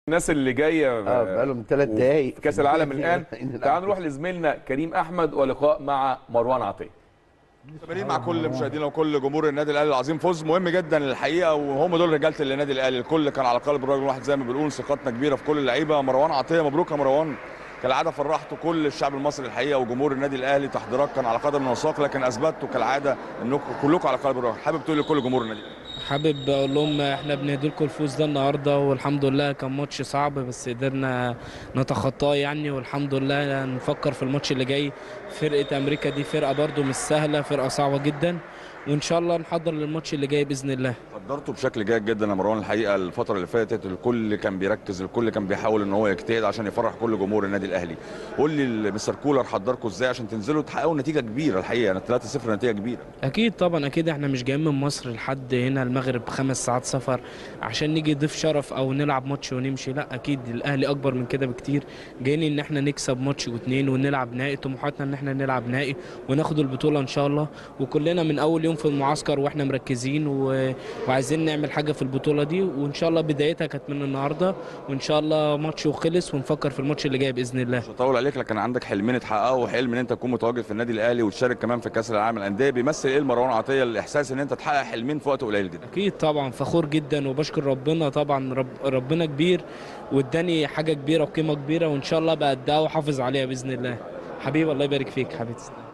الناس اللي جايه اه بقالهم ثلاث دقايق في كاس العالم الان تعال نروح لزميلنا كريم احمد ولقاء مع مروان عطيه مستمرين مع كل مشاهدينا وكل جمهور النادي الاهلي العظيم فوز مهم جدا الحقيقه وهم دول رجاله النادي الاهلي الكل كان على قلب الراجل الواحد زي ما بنقول ثقتنا كبيره في كل اللعيبه مروان عطيه مبروك يا مروان كالعاده فرحتوا كل الشعب المصري الحقيقه وجمهور النادي الاهلي تحضيرات كان على قدم وساق لكن اثبتوا كالعاده انكم كلكم على قلب الراجل حابب تقول لكل جمهور النادي الاهلي حابب اقول لهم احنا بنهدي لكم الفوز ده النهارده والحمد لله كان ماتش صعب بس قدرنا نتخطاه يعني والحمد لله نفكر في الماتش اللي جاي فرقه امريكا دي فرقه برده مش سهله فرقه صعبه جدا وان شاء الله نحضر للماتش اللي جاي باذن الله قدرته بشكل جيد جدا يا مروان الحقيقه الفتره اللي فاتت الكل كان بيركز الكل كان بيحاول ان هو يجتهد عشان يفرح كل جمهور النادي الاهلي قول لي مستر كولر حضركم ازاي عشان تنزلوا تحققوا نتيجه كبيره الحقيقه يعني 3-0 نتيجه كبيره اكيد طبعا اكيد احنا مش جايين من مصر لحد هنا المغرب خمس ساعات سفر عشان نيجي ضيف شرف او نلعب ماتش ونمشي لا اكيد الاهلي اكبر من كده بكتير جايين ان احنا نكسب ماتش واثنين ونلعب نهائي طموحاتنا ان احنا نلعب نهائي وناخد البطوله ان شاء الله وكلنا من اول يوم في المعسكر واحنا مركزين و... وعايزين نعمل حاجه في البطوله دي وان شاء الله بدايتها كانت من النهارده وان شاء الله ماتش وخلص ونفكر في الماتش اللي جاي باذن الله مش هطول عليك لكن عندك حلمين اتحققوا حلم ان انت تكون متواجد في النادي الاهلي وتشارك كمان في كاس العالم للانديه بيمثل ايه لمروان عطيه الاحساس ان انت تحقق حلمين في وقت قليل جدا اكيد طبعا فخور جدا وبشكر ربنا طبعا رب ربنا كبير واداني حاجه كبيره وقيمه كبيره وان شاء الله بقدها واحافظ عليها باذن الله حبيبي الله يبارك فيك حبيبي